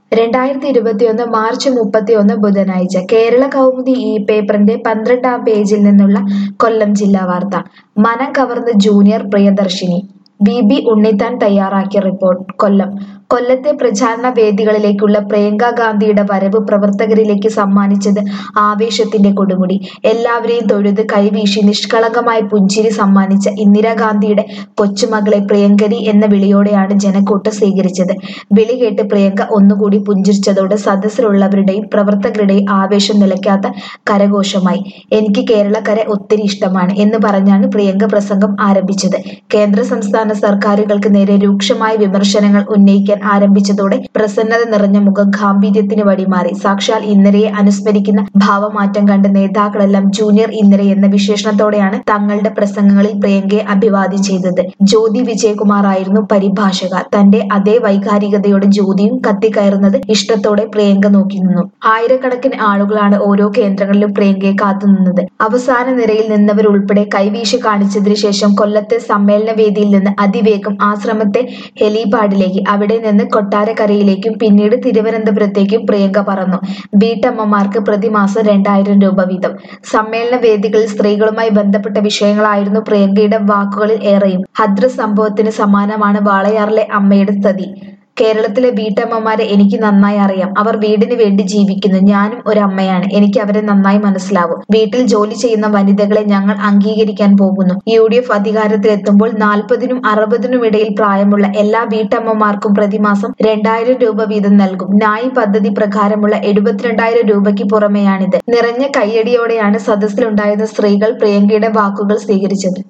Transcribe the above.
രണ്ടായിരത്തി ഇരുപത്തിയൊന്ന് മാർച്ച് മുപ്പത്തിയൊന്ന് ബുധനാഴ്ച കേരള കൗമുദി ഈ പേപ്പറിന്റെ പന്ത്രണ്ടാം പേജിൽ നിന്നുള്ള കൊല്ലം ജില്ലാ വാർത്ത മനം കവർന്ന് junior Priyadarshini V B Unnithan തയ്യാറാക്കിയ റിപ്പോർട്ട് കൊല്ലം കൊല്ലത്തെ പ്രചാരണ വേദികളിലേക്കുള്ള പ്രിയങ്ക ഗാന്ധിയുടെ വരവ് പ്രവർത്തകരിലേക്ക് സമ്മാനിച്ചത് ആവേശത്തിന്റെ കൊടുമുടി എല്ലാവരെയും തൊഴുത് കൈവീശി നിഷ്കളങ്കമായ പുഞ്ചിരി സമ്മാനിച്ച ഇന്ദിരാഗാന്ധിയുടെ കൊച്ചുമകളെ പ്രിയങ്കരി എന്ന വിളിയോടെയാണ് ജനക്കൂട്ടം സ്വീകരിച്ചത് വിളി കേട്ട് പ്രിയങ്ക ഒന്നുകൂടി പുഞ്ചിരിച്ചതോടെ സദസ്സിലുള്ളവരുടെയും പ്രവർത്തകരുടെയും ആവേശം നിലയ്ക്കാത്ത കരഘോഷമായി എനിക്ക് കേരളക്കര ഒത്തിരി ഇഷ്ടമാണ് എന്ന് പറഞ്ഞാണ് പ്രിയങ്ക പ്രസംഗം ആരംഭിച്ചത് കേന്ദ്ര സംസ്ഥാന സർക്കാരുകൾക്ക് നേരെ രൂക്ഷമായ വിമർശനങ്ങൾ ഉന്നയിക്കാൻ ആരംഭിച്ചതോടെ പ്രസന്നത നിറഞ്ഞ മുഖം ഗാംഭീര്യത്തിന് വഴിമാറി സാക്ഷാൽ ഇന്ദിരയെ അനുസ്മരിക്കുന്ന ഭാവമാറ്റം കണ്ട് നേതാക്കളെല്ലാം ജൂനിയർ ഇന്ദിര എന്ന വിശേഷണത്തോടെയാണ് തങ്ങളുടെ പ്രസംഗങ്ങളിൽ പ്രിയങ്കയെ അഭിവാദ്യം ചെയ്തത് ജ്യോതി വിജയകുമാർ ആയിരുന്നു പരിഭാഷക തന്റെ അതേ വൈകാരികതയോടെ ജ്യോതിയും കത്തിക്കയറുന്നത് ഇഷ്ടത്തോടെ പ്രിയങ്ക നോക്കി നിന്നു ആയിരക്കണക്കിന് ആളുകളാണ് ഓരോ കേന്ദ്രങ്ങളിലും പ്രിയങ്കയെ കാത്തുനിന്നത് അവസാന നിരയിൽ നിന്നവരുൾപ്പെടെ കൈവീശി കാണിച്ചതിനു ശേഷം കൊല്ലത്തെ സമ്മേളന വേദിയിൽ നിന്ന് അതിവേഗം ആശ്രമത്തെ ഹെലിപാഡിലേക്ക് അവിടെ നിന്ന് കൊട്ടാരക്കരയിലേക്കും പിന്നീട് തിരുവനന്തപുരത്തേക്കും പ്രിയങ്ക പറന്നു വീട്ടമ്മമാർക്ക് പ്രതിമാസം രണ്ടായിരം രൂപ വീതം സമ്മേളന വേദികളിൽ സ്ത്രീകളുമായി ബന്ധപ്പെട്ട വിഷയങ്ങളായിരുന്നു പ്രിയങ്കയുടെ വാക്കുകളിൽ ഏറെയും ഹദ്ര സംഭവത്തിന് സമാനമാണ് വാളയാറിലെ അമ്മയുടെ സ്ഥിതി കേരളത്തിലെ വീട്ടമ്മമാരെ എനിക്ക് നന്നായി അറിയാം അവർ വീടിന് വേണ്ടി ജീവിക്കുന്നു ഞാനും ഒരു അമ്മയാണ് എനിക്ക് അവരെ നന്നായി മനസ്സിലാവും വീട്ടിൽ ജോലി ചെയ്യുന്ന വനിതകളെ ഞങ്ങൾ അംഗീകരിക്കാൻ പോകുന്നു യു ഡി എഫ് അധികാരത്തിലെത്തുമ്പോൾ നാൽപ്പതിനും അറുപതിനും ഇടയിൽ പ്രായമുള്ള എല്ലാ വീട്ടമ്മമാർക്കും പ്രതിമാസം രണ്ടായിരം രൂപ വീതം നൽകും നായി പദ്ധതി പ്രകാരമുള്ള എഴുപത്തിരണ്ടായിരം രൂപയ്ക്ക് പുറമെയാണിത് നിറഞ്ഞ കയ്യടിയോടെയാണ് സദസ്സിലുണ്ടായിരുന്ന സ്ത്രീകൾ പ്രിയങ്കയുടെ വാക്കുകൾ സ്വീകരിച്ചത്